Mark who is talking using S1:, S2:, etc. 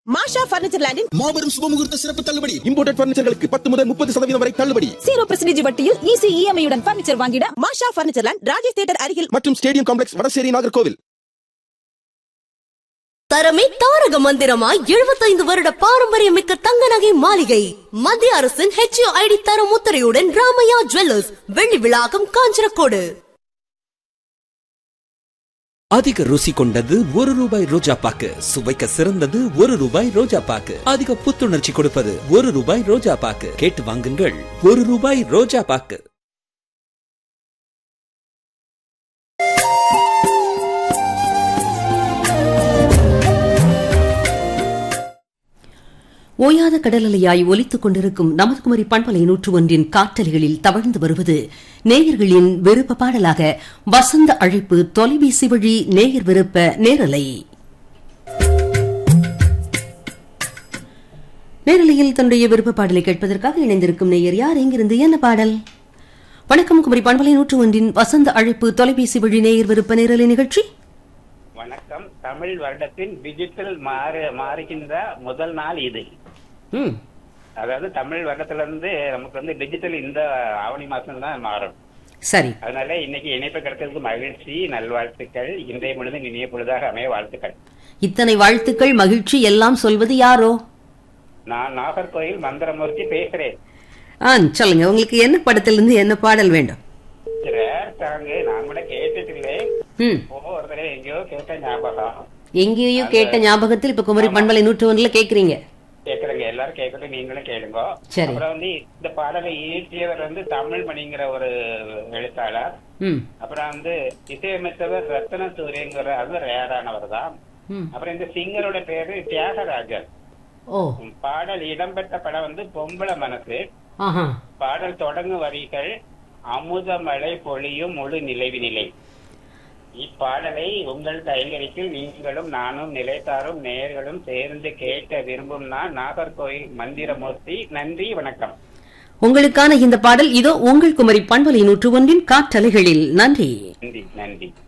S1: மாஷா furniture லேண்டின்
S2: மாபெரும் சுபமுகூர்த்த சிறப்பு தள்ளுபடி இம்போர்டட் பர்னிச்சர்களுக்கு பத்து முதல் முப்பது சதவீதம் வரை தள்ளுபடி
S3: ஜீரோ பர்சன்டேஜ் வட்டியில் ஈஸி இஎம்ஐ உடன் பர்னிச்சர் வாங்கிட
S1: Masha furniture land Rajesh theatre அருகில்
S2: மற்றும் ஸ்டேடியம் காம்ப்ளெக்ஸ் வடசேரி நாகர்கோவில்
S4: தரமே தாரக மந்திரமாய் எழுபத்தைந்து வருட பாரம்பரியமிக்க தங்க நகை மாளிகை மத்திய அரசின் ஹெச்ஐடி தர முத்திரையுடன் ராமையா ஜுவல்லர்ஸ் வெள்ளி விழாக்கம் காஞ்சனக்கோடு
S5: அதிக ருசி கொண்டது ஒரு ரூபாய் ரோஜா பாக்கு சுவைக்க சிறந்தது ஒரு ரூபாய் ரோஜா பாக்கு அதிக புத்துணர்ச்சி கொடுப்பது ஒரு ரூபாய் ரோஜா பாக்கு கேட்டு வாங்குங்கள் ஒரு ரூபாய் ரோஜா பாக்கு
S6: ஓயாத கடலலையாய் ஒலித்துக் கொண்டிருக்கும் நமது குமரி பண்பலை நூற்று ஒன்றின் காற்றலைகளில் தவழ்ந்து வருவது நேயர்களின் விருப்ப பாடலாக வசந்த அழைப்பு தொலைபேசி வழி நேயர் விருப்ப நேரலை நேரலையில் தன்னுடைய விருப்ப பாடலை கேட்பதற்காக இணைந்திருக்கும் நேயர் யார் எங்கிருந்து என்ன பாடல் வணக்கம் குமரி பண்பலை நூற்று ஒன்றின் வசந்த அழைப்பு தொலைபேசி வழி நேயர் விருப்ப நேரலை நிகழ்ச்சி
S7: வணக்கம் தமிழ் வருடத்தின் டிஜிட்டல் மாறு மாறுகின்ற முதல் நாள் இது
S6: ம்
S7: அதாவது தமிழ் வருடத்துல இருந்து நமக்கு வந்து டிஜிட்டல் இந்த ஆவணி மாசம் தான் மாறும்
S6: சரி
S7: அதனால இன்னைக்கு இணைப்பு கிடைத்ததுக்கு மகிழ்ச்சி நல்வாழ்த்துக்கள் இன்றைய பொழுது இனிய பொழுதாக அமைய வாழ்த்துக்கள்
S6: இத்தனை வாழ்த்துக்கள் மகிழ்ச்சி எல்லாம் சொல்வது யாரோ
S7: நான் நாகர்கோயில் மந்திரமூர்த்தி பேசுறேன்
S6: ஆ சொல்லுங்க உங்களுக்கு என்ன படத்திலிருந்து என்ன பாடல் வேண்டும்
S7: ரேர் சாங்கு நான் கூட கேட்டுட்டு இல்லை
S6: ம்
S7: ஓ ஒரு தடவை எங்கேயோ கேட்ட ஞாபகம்
S6: எங்கேயோ கேட்ட ஞாபகத்தில் இப்ப குமரி பண்பலை நூற்று ஒன்றுல கேக்குறீங்க
S7: கேக்குறேங்க எல்லாரும் கேட்கட்டும் நீங்களும் கேளுங்க
S6: சரி.
S7: அப்புறம் வந்து இந்த பாடலை இயற்றியவர் வந்து தமிழ் மணிங்கிற ஒரு எழுத்தாளர்
S6: ம்
S7: அப்புறம் வந்து இசையமைத்தவர் ரத்தன சூரியங்கிற அது ரேரானவர் தான்
S6: ம்
S7: அப்புறம் இந்த சிங்கரோட பேரு தியாகராஜர்
S6: ஓ
S7: பாடல் இடம்பெற்ற படம் வந்து பொம்பளை மனசு
S6: ஆஹா
S7: பாடல் தொடங்கும் வரிகள் அமுதமழை பொழியும் முழு நிலைவு நிலை இப்பாடலை உங்கள் கைங்கரிப்பில் நீங்களும் நானும் நிலைத்தாரும் நேயர்களும் சேர்ந்து கேட்க விரும்பும் நான் நாகர்கோயில் மந்திரமூர்த்தி நன்றி வணக்கம்
S6: உங்களுக்கான இந்த பாடல் இதோ உங்கள் குமரி பண்பலை நூற்று ஒன்றின் காற்றலைகளில் நன்றி
S7: நன்றி நன்றி